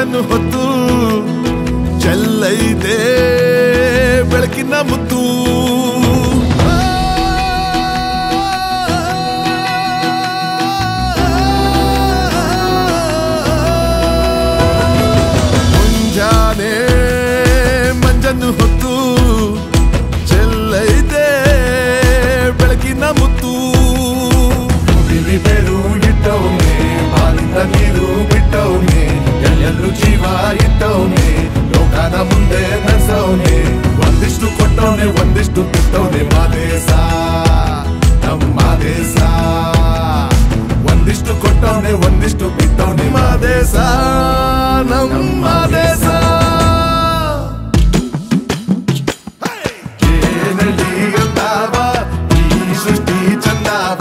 ಮಂಜನ್ನು ಹೊತ್ತು ಚೆಲ್ಲೈತೆ ಬೆಳಕಿನ ಮುತ್ತು ಮುಂಜಾನೆ ಮಂಜನ್ನು ಹೊತ್ತು ಚೆಲ್ಲೈತೆ ಬೆಳಕಿನ ಮುತ್ತು ಬಿಳಿ ಬೇರು ಇಟ್ಟವನೆ ಹಾಲಿಂದ ನೀರು ಬಿಟ್ಟವನೆ ಎಲ್ಲೆಲ್ಲೂ ಜೀವ ಇಟ್ಟವನೆ ಲೋಕನ ಮುಂದೆ ನಡೆಸವನೆ ಒಂದಿಷ್ಟು ಕೊಟ್ಟವನೆ ಒಂದಿಷ್ಟು ಬಿಟ್ಟವನೆ ಮಾದೇಶ ನಮ್ಮ ದೇಶ ಒಂದಿಷ್ಟು ಕೊಟ್ಟವನೆ ಒಂದಿಷ್ಟು ಬಿಟ್ಟವನೆ ಮಾದೇಶ ನಮ್ಮ ದೇಶ ಏನಲ್ಲಿ ಅಂದಾವ ಈ ಸೃಷ್ಟಿ ಚಂದಾವ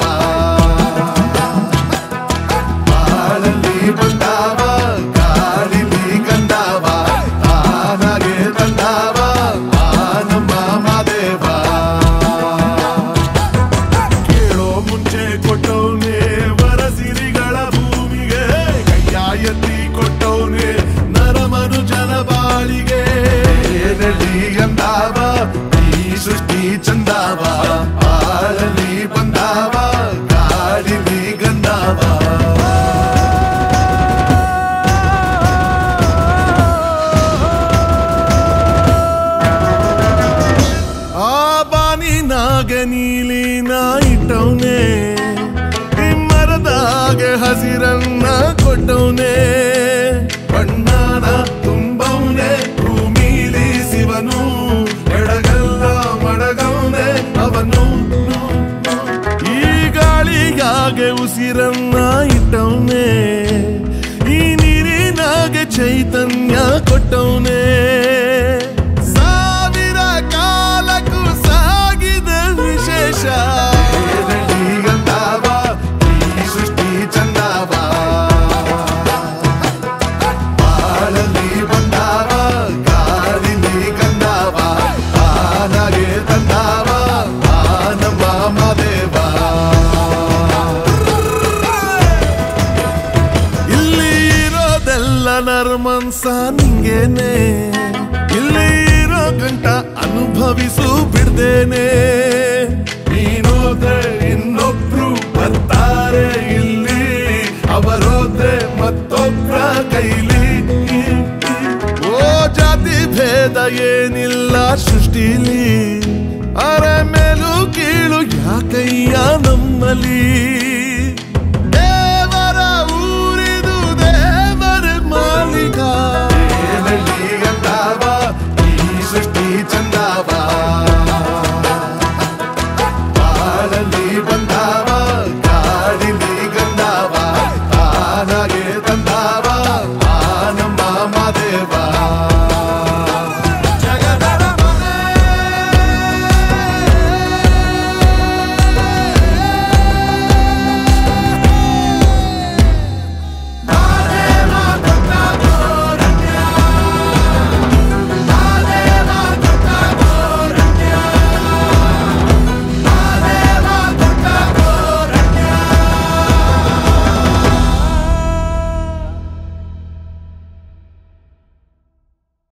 ಬಾಳಲ್ಲಿ ಬಂದಾವ ಗಾಳಿಲಿ ಗಂಧಾವ ತಾನಾಗೆ ತಂದಾವ ಆ ನಮ್ಮ ಮಾದೇವ ಕೇಳೋ ಮುಂಚೆ ಕೊಟ್ಟವನೆ ವರಸಿರಿಗಳ ಭೂಮಿಗೆ ಕೈಯ ಎತ್ತಿ ಕೊಟ್ಟವನೆ ನರಮನುಜನ ಬಾಳಿಗೆ ಏನಲ್ಲಿ ಅಂದಾವ ಈ ಸೃಷ್ಟಿ ಚಂದಾವ ಆಳಲಿ ಬಂದಾವ ಗಾಳಿಲಿ ಗಂಧಾವ ಆ ಬಾನಿನಾಗ ನೀಲಿನ ಇಟ್ಟವನೆ ಈ ಮರದಾಗೆ ಹಸಿರನ್ನ ಕೊಟ್ಟವನೆ ಬಣ್ಣನ ತುಂಬವನೆ ಭೂಮಿಲಿ ಶಿವನು ಎಡಗಲ್ಲ ಮಡಗವನೆ ಅವನು ಈ ಗಾಳಿಗಾಗೆ ಉಸಿರನ್ನ ಇಟ್ಟವನೆ ಈ ನೀರಿನಾಗೆ ಚೈತನ್ಯ ಕೊಟ್ಟವನೆ ಸಾವಿರ ಕಾಲಕ್ಕೂ ಸಾಗಿದ ವಿಶೇಷ ಏನಲ್ಲಿ ಅಂದಾವ ಈ ಸೃಷ್ಟಿ ಚಂದಾವ ಬಾಳಲ್ಲಿ ಬಂದಾವ ಗಾಳಿಲಿ ಗಂಧಾವ ಆನಾಗೆ ತಂದಾವ ಆ ನಮ್ಮ ಮಾದೇವ ಇಲ್ಲಿ ಇರೋದೆಲ್ಲ ನರ್ಮನ್ಸ ನಿಂಗೇನೆ ಇಲ್ಲಿ ಇರೋ ಗಂಟ ಅನುಭವಿಸು ಬಿಡ್ದೇನೆ ನೀನೋದ್ರೆ ಇನ್ನೊಬ್ರು ಬರ್ತಾರೆ ಇಲ್ಲಿ ಅವರೋದ್ರೆ ಮತ್ತೊಬ್ರ ಕೈಲಿ ಓ ಜಾತಿ ಭೇದ ಏನಿಲ್ಲ ಸೃಷ್ಟಿಲಿ ಅರೆ ಮೇಲೂ ಕೀಳು ಯಾಕಯ್ಯ ನಮ್ಮಲ್ಲಿ